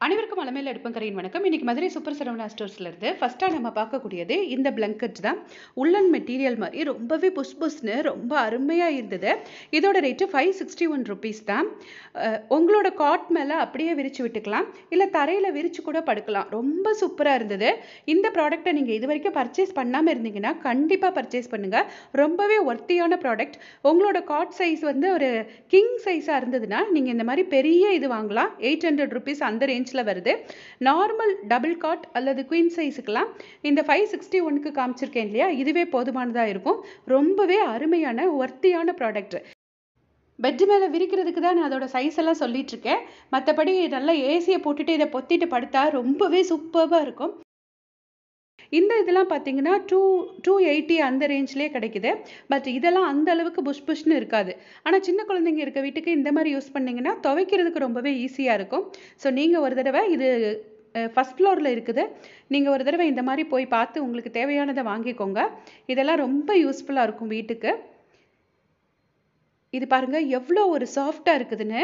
அனைவருக்கும் அலமையில் எடுப்பங்கரையின் வணக்கம் இன்னைக்கு மதுரை சூப்பர் சரவணா ஸ்டோர்ஸ்ல இருந்து ஃபர்ஸ்டா நம்ம பார்க்கக்கூடியது இந்த பிளங்கெட் தான் உள்ளன் மெட்டீரியல் மாதிரி ரொம்பவே புஷ் புஷ்னு ரொம்ப அருமையா இருந்தது இதோட rate five sixty one rupees தான் அஹ் உங்களோட காட் மேல அப்படியே விரிச்சு விட்டுக்கலாம் இல்ல தரையில விரிச்சு கூட படுக்கலாம் ரொம்ப சூப்பரா இருந்தது இந்த ப்ராடக்ட்டை நீங்க இது வரைக்கும் பர்ச்சேஸ் பண்ணாம இருந்தீங்கன்னா கண்டிப்பா பர்ச்சேஸ் பண்ணுங்க ரொம்பவே ஒர்த்தியான ப்ராடக்ட் உங்களோட காட் சைஸ் வந்து ஒரு கிங் சைஸா இருந்ததுன்னா நீங்க இந்த மாதிரி பெரிய இது வாங்கலாம் எயிட் ஹண்ட்ரட் ருபீஸ் அந்த ரேஞ்சில் வருது நார்மல் டபுள் காட் அல்லது குயின் சைஸுக்கெல்லாம் இந்த ஃபைவ் சிக்ஸ்டி ஒனுக்கு காமிச்சிருக்கேன் இல்லையா இதுவே போதுமானதாக இருக்கும் ரொம்பவே அருமையான ஒர்த்தியான ப்ராடக்ட் பெட் மேலே விரிக்கிறதுக்கு தான் நான் அதோட சைஸ் எல்லாம் சொல்லிட்டு இருக்கேன் மற்றபடி நல்லா ஏசியை போட்டுட்டு இதை பொத்திட்டு படுத்தா ரொம்பவே சூப்பராக இருக்கும் இந்த இதெல்லாம் பார்த்தீங்கன்னா டூ டூ எயிட்டி அந்த ரேஞ்ச்லேயே கிடைக்குது பட் இதெல்லாம் அந்த அளவுக்கு புஷ் புஷ்னு இருக்காது ஆனால் சின்ன குழந்தைங்க இருக்க வீட்டுக்கு இந்த மாதிரி யூஸ் பண்ணீங்கன்னா துவைக்கிறதுக்கு ரொம்பவே ஈஸியாக இருக்கும் ஸோ நீங்கள் ஒரு தடவை இது ஃபஸ்ட் ஃப்ளோரில் இருக்குது நீங்கள் ஒரு தடவை இந்த மாதிரி போய் பார்த்து உங்களுக்கு தேவையானதை வாங்கிக்கோங்க இதெல்லாம் ரொம்ப யூஸ்ஃபுல்லாக இருக்கும் வீட்டுக்கு இது பாருங்க எவ்வளோ ஒரு சாஃப்டாக இருக்குதுன்னு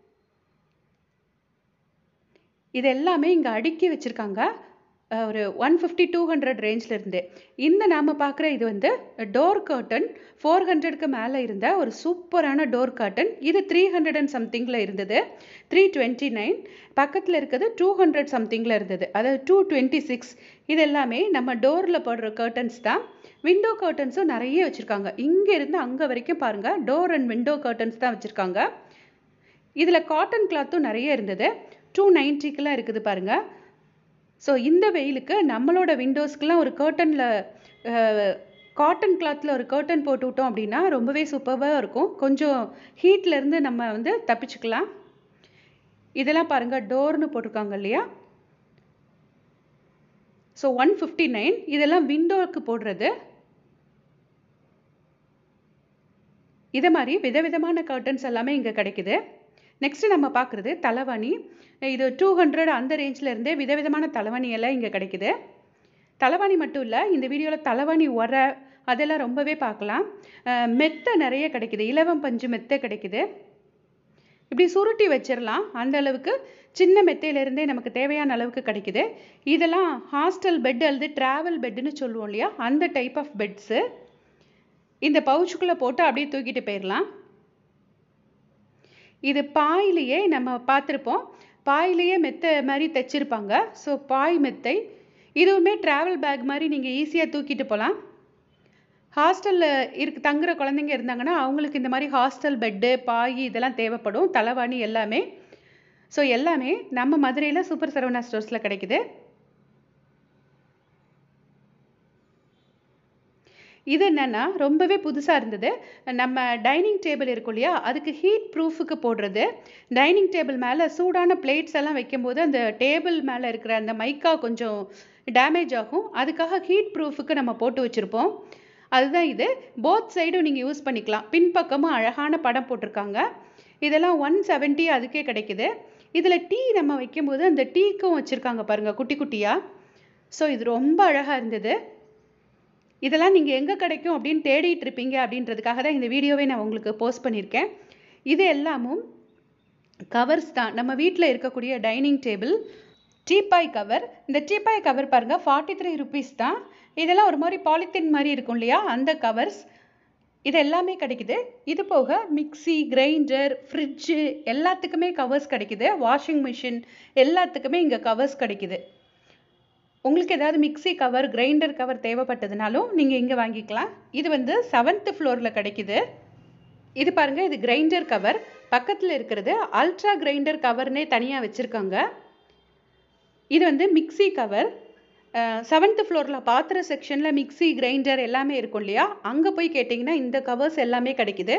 இது எல்லாமே இங்கே அடுக்கி வச்சுருக்காங்க ஒரு ஒன் ஃபிஃப்டி டூ ஹண்ட்ரட் ரேஞ்சில் இருந்து இந்த நாம் பார்க்குற இது வந்து டோர் கர்டன் ஃபோர் ஹண்ட்ரடுக்கு மேலே இருந்த ஒரு சூப்பரான டோர் கர்டன் இது த்ரீ ஹண்ட்ரட் அண்ட் சம்திங்கில் இருந்தது த்ரீ டுவெண்ட்டி நைன் பக்கத்தில் இருக்கிறது டூ ஹண்ட்ரட் சம்திங்கில் இருந்தது அதாவது டூ டுவெண்ட்டி சிக்ஸ் இது எல்லாமே நம்ம டோரில் போடுற கர்டன்ஸ் தான் விண்டோ கர்டன்ஸும் நிறைய வச்சுருக்காங்க இங்கே இருந்து அங்கே வரைக்கும் பாருங்கள் டோர் அண்ட் விண்டோ கர்டன்ஸ் தான் வச்சுருக்காங்க இதில் காட்டன் கிளாத்தும் நிறைய இருந்தது டூ நைன்ட்டிக்கெலாம் இருக்குது பாருங்கள் ஸோ இந்த வெயிலுக்கு நம்மளோட விண்டோஸ்க்கெலாம் ஒரு கர்ட்டனில் காட்டன் கிளாத்தில் ஒரு கர்ட்டன் போட்டு விட்டோம் அப்படின்னா ரொம்பவே சூப்பராக இருக்கும் கொஞ்சம் ஹீட்லேருந்து நம்ம வந்து தப்பிச்சுக்கலாம் இதெல்லாம் பாருங்கள் டோர்னு போட்டிருக்காங்க இல்லையா ஸோ ஒன் ஃபிஃப்டி நைன் இதெல்லாம் விண்டோவுக்கு போடுறது இதை மாதிரி விதவிதமான கர்டன்ஸ் எல்லாமே இங்கே கிடைக்குது நெக்ஸ்ட் நம்ம பார்க்குறது தலைவாணி இது டூ ஹண்ட்ரட் அந்த ரேஞ்சில் இருந்தே விதவிதமான தலைவாணி எல்லாம் இங்கே கிடைக்குது தலைவாணி மட்டும் இல்லை இந்த வீடியோவில் தலைவாணி உர அதெல்லாம் ரொம்பவே பார்க்கலாம் மெத்தை நிறைய கிடைக்குது இலவம் பஞ்சு மெத்தை கிடைக்குது இப்படி சுருட்டி வச்சிடலாம் அந்த அளவுக்கு சின்ன மெத்தையிலேருந்தே நமக்கு தேவையான அளவுக்கு கிடைக்குது இதெல்லாம் ஹாஸ்டல் பெட் அல்லது ட்ராவல் பெட்டுன்னு சொல்லுவோம் இல்லையா அந்த டைப் ஆஃப் பெட்ஸு இந்த பவுச்சுக்குள்ளே போட்டு அப்படியே தூக்கிட்டு போயிடலாம் இது பாயிலேயே நம்ம பார்த்துருப்போம் பாயிலேயே மெத்தை மாதிரி தைச்சிருப்பாங்க ஸோ பாய் மெத்தை இதுவுமே ட்ராவல் பேக் மாதிரி நீங்கள் ஈஸியாக தூக்கிட்டு போகலாம் ஹாஸ்டலில் இருக்கு தங்குற குழந்தைங்க இருந்தாங்கன்னா அவங்களுக்கு இந்த மாதிரி ஹாஸ்டல் பெட்டு பாய் இதெல்லாம் தேவைப்படும் தலைவாணி எல்லாமே ஸோ எல்லாமே நம்ம மதுரையில் சூப்பர் சரவணா ஸ்டோர்ஸில் கிடைக்குது இது என்னென்னா ரொம்பவே புதுசாக இருந்தது நம்ம டைனிங் டேபிள் இருக்கும் இல்லையா அதுக்கு ஹீட் ப்ரூஃபுக்கு போடுறது டைனிங் டேபிள் மேலே சூடான பிளேட்ஸ் எல்லாம் வைக்கும்போது அந்த டேபிள் மேலே இருக்கிற அந்த மைக்கா கொஞ்சம் டேமேஜ் ஆகும் அதுக்காக ஹீட் ப்ரூஃபுக்கு நம்ம போட்டு வச்சுருப்போம் அதுதான் இது போத் சைடும் நீங்கள் யூஸ் பண்ணிக்கலாம் பின்பக்கமும் அழகான படம் போட்டிருக்காங்க இதெல்லாம் ஒன் செவன்ட்டி அதுக்கே கிடைக்குது இதில் டீ நம்ம வைக்கும்போது அந்த டீக்கும் வச்சுருக்காங்க பாருங்கள் குட்டி குட்டியாக ஸோ இது ரொம்ப அழகாக இருந்தது இதெல்லாம் நீங்கள் எங்கே கிடைக்கும் அப்படின்னு தேடிட்டு இருப்பீங்க அப்படின்றதுக்காக தான் இந்த வீடியோவே நான் உங்களுக்கு போஸ்ட் பண்ணியிருக்கேன் இது எல்லாமும் கவர்ஸ் தான் நம்ம வீட்டில் இருக்கக்கூடிய டைனிங் டேபிள் டீப்பாய் கவர் இந்த டீப்பாய் கவர் பாருங்கள் ஃபார்ட்டி த்ரீ ருபீஸ் தான் இதெல்லாம் ஒரு மாதிரி பாலித்தீன் மாதிரி இருக்கும் இல்லையா அந்த கவர்ஸ் இது எல்லாமே கிடைக்குது இது போக மிக்சி கிரைண்டர் ஃப்ரிட்ஜு எல்லாத்துக்குமே கவர்ஸ் கிடைக்குது வாஷிங் மிஷின் எல்லாத்துக்குமே இங்கே கவர்ஸ் கிடைக்குது உங்களுக்கு ஏதாவது மிக்சி கவர் கிரைண்டர் கவர் தேவைப்பட்டதுனாலும் நீங்கள் இங்கே வாங்கிக்கலாம் இது வந்து செவன்த் ஃப்ளோரில் கிடைக்குது இது பாருங்கள் இது கிரைண்டர் கவர் பக்கத்தில் இருக்கிறது அல்ட்ரா கிரைண்டர் கவர்னே தனியாக வச்சுருக்காங்க இது வந்து மிக்சி கவர் செவன்த் ஃப்ளோரில் பாத்திர செக்ஷனில் மிக்சி கிரைண்டர் எல்லாமே இருக்கும் இல்லையா அங்கே போய் கேட்டிங்கன்னா இந்த கவர்ஸ் எல்லாமே கிடைக்குது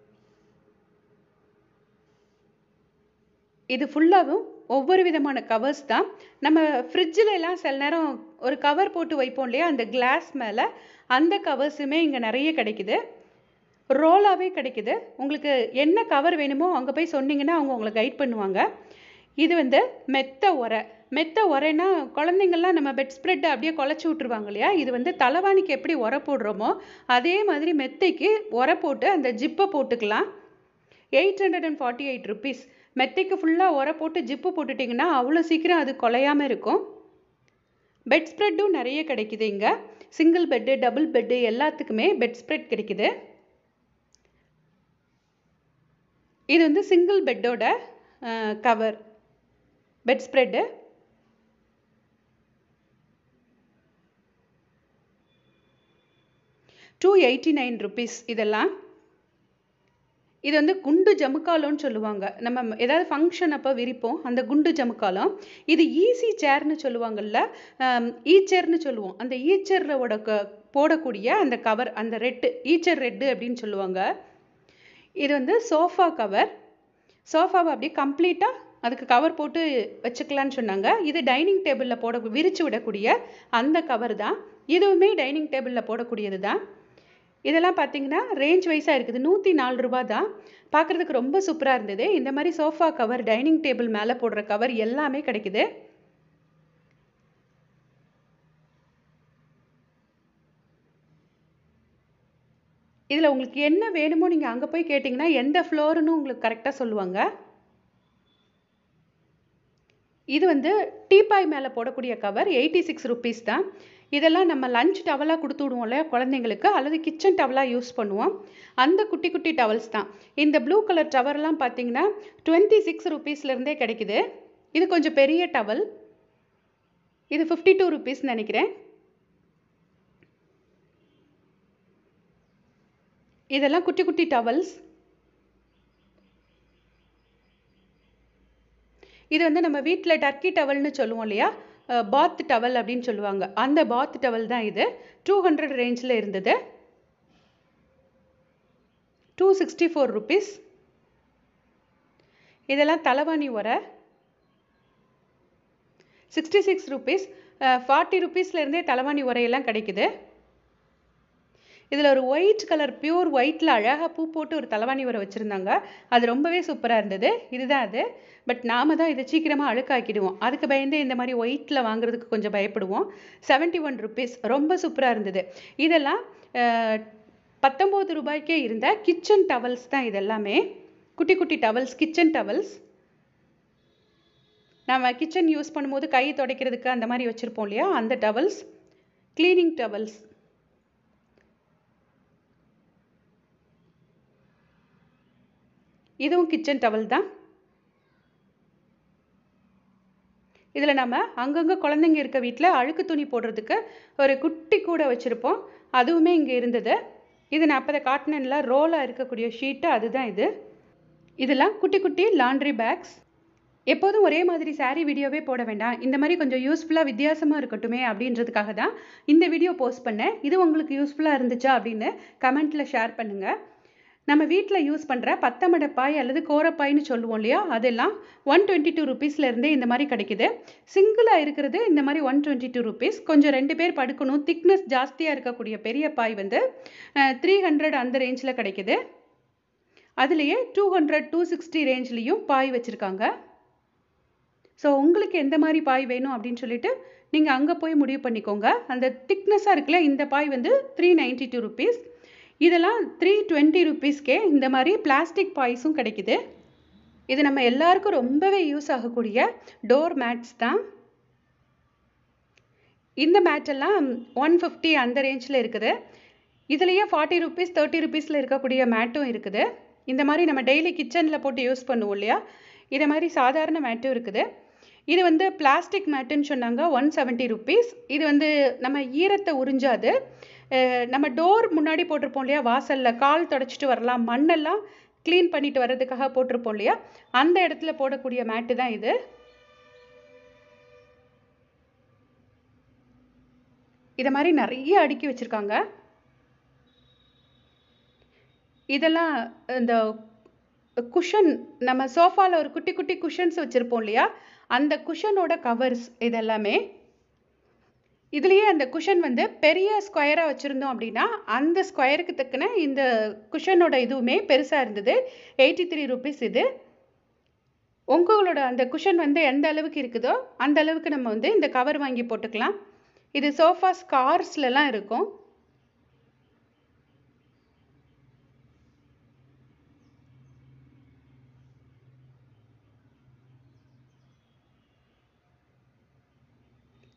இது ஃபுல்லாகவும் ஒவ்வொரு விதமான கவர்ஸ் தான் நம்ம ஃப்ரிட்ஜில் எல்லாம் சில நேரம் ஒரு கவர் போட்டு வைப்போம் இல்லையா அந்த கிளாஸ் மேலே அந்த கவர்ஸுமே இங்கே நிறைய கிடைக்குது ரோலாகவே கிடைக்குது உங்களுக்கு என்ன கவர் வேணுமோ அங்கே போய் சொன்னீங்கன்னா அவங்க உங்களை கைட் பண்ணுவாங்க இது வந்து மெத்த உரை மெத்த உரைனா குழந்தைங்கள்லாம் நம்ம பெட் ஸ்ப்ரெட் அப்படியே குழச்சி விட்ருவாங்க இல்லையா இது வந்து தலைவாணிக்கு எப்படி உரை போடுறோமோ அதே மாதிரி மெத்தைக்கு உரை போட்டு அந்த ஜிப்பை போட்டுக்கலாம் eight hundred and forty eight rupees மெத்தைக்கு ஃபுல்லாக உர போட்டு ஜிப்பு போட்டுட்டிங்கன்னா அவ்வளோ சீக்கிரம் அது குலையாமல் இருக்கும் பெட் ஸ்ப்ரெட்டும் நிறைய கிடைக்குது இங்கே சிங்கிள் பெட்டு டபுள் பெட்டு எல்லாத்துக்குமே பெட் ஸ்ப்ரெட் கிடைக்குது இது வந்து சிங்கிள் பெட்டோட cover bed spread two eighty nine rupees இதெல்லாம் இது வந்து குண்டு ஜமுக்காலம்னு சொல்லுவாங்க நம்ம ஏதாவது ஃபங்க்ஷன் அப்போ விரிப்போம் அந்த குண்டு ஜமுக்காலம் இது ஈஸி சேர்னு சொல்லுவாங்கல்ல ஈச்சர்னு சொல்லுவோம் அந்த ஈச்சரோட க போடக்கூடிய அந்த கவர் அந்த ரெட்டு ஈச்சர் ரெட்டு அப்படின்னு சொல்லுவாங்க இது வந்து சோஃபா கவர் சோஃபாவை அப்படியே கம்ப்ளீட்டாக அதுக்கு கவர் போட்டு வச்சுக்கலான்னு சொன்னாங்க இது டைனிங் டேபிளில் போட விரித்து விடக்கூடிய அந்த கவர் தான் இதுவுமே டைனிங் டேபிளில் போடக்கூடியது தான் இதெல்லாம் பார்த்தீங்கன்னா ரேஞ்ச் வைஸாக இருக்குது நூற்றி நாலு ரூபா தான் பார்க்குறதுக்கு ரொம்ப சூப்பராக இருந்தது இந்த மாதிரி சோஃபா கவர் டைனிங் டேபிள் மேலே போடுற கவர் எல்லாமே கிடைக்குது இதில் உங்களுக்கு என்ன வேணுமோ நீங்கள் அங்கே போய் கேட்டிங்கன்னா எந்த ஃப்ளோருன்னு உங்களுக்கு கரெக்டாக சொல்லுவாங்க இது வந்து டீப்பாய் மேலே போடக்கூடிய கவர் எயிட்டி சிக்ஸ் ருபீஸ் தான் இதெல்லாம் நம்ம லஞ்ச் டவலாக கொடுத்து விடுவோம் இல்லையா குழந்தைங்களுக்கு அல்லது கிச்சன் டவலாக யூஸ் பண்ணுவோம் அந்த குட்டி குட்டி டவல்ஸ் தான் இந்த ப்ளூ கலர் டவர்லாம் பார்த்தீங்கன்னா டுவெண்ட்டி சிக்ஸ் ருபீஸ்லேருந்தே கிடைக்குது இது கொஞ்சம் பெரிய டவல் இது ஃபிஃப்டி டூ ருபீஸ் நினைக்கிறேன் இதெல்லாம் குட்டி குட்டி டவல்ஸ் இது வந்து நம்ம வீட்டில் டர்க்கி டவல்னு சொல்லுவோம் இல்லையா பாத் டவல் அப்படின்னு சொல்லுவாங்க அந்த பாத் டவல் தான் இது டூ ஹண்ட்ரட் ரேஞ்சில் இருந்தது டூ சிக்ஸ்டி ஃபோர் ருபீஸ் இதெல்லாம் தலைவாணி உரை சிக்ஸ்டி சிக்ஸ் ருபீஸ் ஃபார்ட்டி ருபீஸ்லேருந்தே தலைவாணி உரையெல்லாம் கிடைக்குது இதில் ஒரு ஒயிட் கலர் பியூர் ஒயிட்டில் அழகாக பூ போட்டு ஒரு தலைவாணி உரை வச்சுருந்தாங்க அது ரொம்பவே சூப்பராக இருந்தது இதுதான் அது பட் நாம தான் இதை சீக்கிரமாக அழுக்காக்கிடுவோம் அதுக்கு பயந்து இந்த மாதிரி ஒயிட்டில் வாங்குறதுக்கு கொஞ்சம் பயப்படுவோம் செவன்ட்டி ஒன் ருபீஸ் ரொம்ப சூப்பராக இருந்தது இதெல்லாம் பத்தொம்போது ரூபாய்க்கே இருந்த கிச்சன் டவல்ஸ் தான் இதெல்லாமே குட்டி குட்டி டவல்ஸ் கிச்சன் டவல்ஸ் நம்ம கிச்சன் யூஸ் பண்ணும்போது கை துடைக்கிறதுக்கு அந்த மாதிரி வச்சுருப்போம் இல்லையா அந்த டவல்ஸ் க்ளீனிங் டவல்ஸ் இதுவும் கிச்சன் டவல் தான் இதில் நம்ம அங்கங்கே குழந்தைங்க இருக்க வீட்டில் அழுக்கு துணி போடுறதுக்கு ஒரு குட்டி கூட வச்சுருப்போம் அதுவுமே இங்கே இருந்தது இது நான் அப்போ காட்டினேன்ல ரோலாக இருக்கக்கூடிய ஷீட்டு அதுதான் இது இதெல்லாம் குட்டி குட்டி லாண்ட்ரி பேக்ஸ் எப்போதும் ஒரே மாதிரி சாரீ வீடியோவே போட வேண்டாம் இந்த மாதிரி கொஞ்சம் யூஸ்ஃபுல்லாக வித்தியாசமாக இருக்கட்டுமே அப்படின்றதுக்காக தான் இந்த வீடியோ போஸ்ட் பண்ணேன் இது உங்களுக்கு யூஸ்ஃபுல்லாக இருந்துச்சா அப்படின்னு கமெண்ட்டில் ஷேர் பண்ணுங்கள் நம்ம வீட்டில் யூஸ் பண்ணுற பத்தமடை பாய் அல்லது கோரப்பாய்னு சொல்லுவோம் இல்லையா அதெல்லாம் ஒன் டுவெண்ட்டி டூ ருபீஸ்லேருந்தே இந்த மாதிரி கிடைக்குது சிங்கிளாக இருக்கிறது இந்த மாதிரி ஒன் டுவெண்ட்டி டூ ருபீஸ் கொஞ்சம் ரெண்டு பேர் படுக்கணும் திக்னஸ் ஜாஸ்தியாக இருக்கக்கூடிய பெரிய பாய் வந்து த்ரீ ஹண்ட்ரட் அந்த ரேஞ்சில் கிடைக்குது அதுலேயே டூ ஹண்ட்ரட் டூ சிக்ஸ்டி ரேஞ்ச்லேயும் பாய் வச்சுருக்காங்க ஸோ உங்களுக்கு எந்த மாதிரி பாய் வேணும் அப்படின்னு சொல்லிட்டு நீங்கள் அங்கே போய் முடிவு பண்ணிக்கோங்க அந்த திக்னஸாக இருக்குல்ல இந்த பாய் வந்து த்ரீ நைன்ட்டி டூ ருபீஸ் இதெல்லாம் த்ரீ டுவெண்ட்டி ருபீஸ்க்கே இந்த மாதிரி பிளாஸ்டிக் பாய்ஸும் கிடைக்குது இது நம்ம எல்லாருக்கும் ரொம்பவே யூஸ் ஆகக்கூடிய டோர் மேட்ஸ் தான் இந்த மேட்டெல்லாம் ஒன் ஃபிஃப்டி அந்த ரேஞ்சில் இருக்குது இதுலேயே ஃபார்ட்டி ருபீஸ் தேர்ட்டி ருபீஸில் இருக்கக்கூடிய மேட்டும் இருக்குது இந்த மாதிரி நம்ம டெய்லி கிச்சனில் போட்டு யூஸ் பண்ணுவோம் இல்லையா இதை மாதிரி சாதாரண மேட்டும் இருக்குது இது வந்து பிளாஸ்டிக் மேட்டுன்னு சொன்னாங்க ஒன் செவன்ட்டி ருபீஸ் இது வந்து நம்ம ஈரத்தை உறிஞ்சாது நம்ம டோர் முன்னாடி போட்டிருப்போம் இல்லையா வாசலில் கால் தொடச்சிட்டு வரலாம் மண்ணெல்லாம் க்ளீன் பண்ணிட்டு வர்றதுக்காக போட்டிருப்போம் இல்லையா அந்த இடத்துல போடக்கூடிய மேட்டு தான் இது இதை மாதிரி நிறைய அடுக்கி வச்சுருக்காங்க இதெல்லாம் இந்த குஷன் நம்ம சோஃபாவில் ஒரு குட்டி குட்டி குஷன்ஸ் வச்சுருப்போம் இல்லையா அந்த குஷனோட கவர்ஸ் இதெல்லாமே இதுலேயே அந்த குஷன் வந்து பெரிய ஸ்கொயராக வச்சுருந்தோம் அப்படின்னா அந்த ஸ்கொயருக்கு தக்கன இந்த குஷனோட இதுவுமே பெருசாக இருந்தது எயிட்டி த்ரீ ருபீஸ் இது உங்களோட அந்த குஷன் வந்து எந்த அளவுக்கு இருக்குதோ அந்த அளவுக்கு நம்ம வந்து இந்த கவர் வாங்கி போட்டுக்கலாம் இது சோஃபா ஸ்கார்ஸ்லலாம் இருக்கும்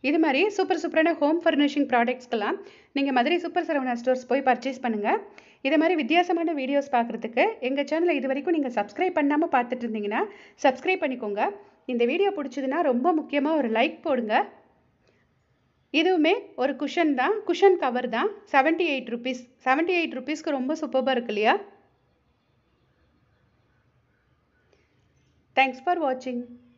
இது மாதிரி சூப்பர் சூப்பரான ஹோம் ஃபர்னிஷிங் ப்ராடக்ட்ஸ்க்கெல்லாம் நீங்கள் மதுரை சூப்பர் சரவணா ஸ்டோர்ஸ் போய் பர்ச்சேஸ் பண்ணுங்கள் இதே மாதிரி வித்தியாசமான வீடியோஸ் பார்க்குறதுக்கு எங்கள் சேனலை இது வரைக்கும் நீங்கள் சப்ஸ்கிரைப் பண்ணாமல் பார்த்துட்டு இருந்தீங்கன்னா சப்ஸ்கிரைப் பண்ணிக்கோங்க இந்த வீடியோ பிடிச்சதுன்னா ரொம்ப முக்கியமாக ஒரு லைக் போடுங்க இதுவுமே ஒரு குஷன் தான் குஷன் கவர் தான் seventy eight rupees seventy eight ருபீஸ்க்கு ரொம்ப சூப்பராக இருக்கு இல்லையா தேங்க்ஸ் ஃபார் வாட்சிங்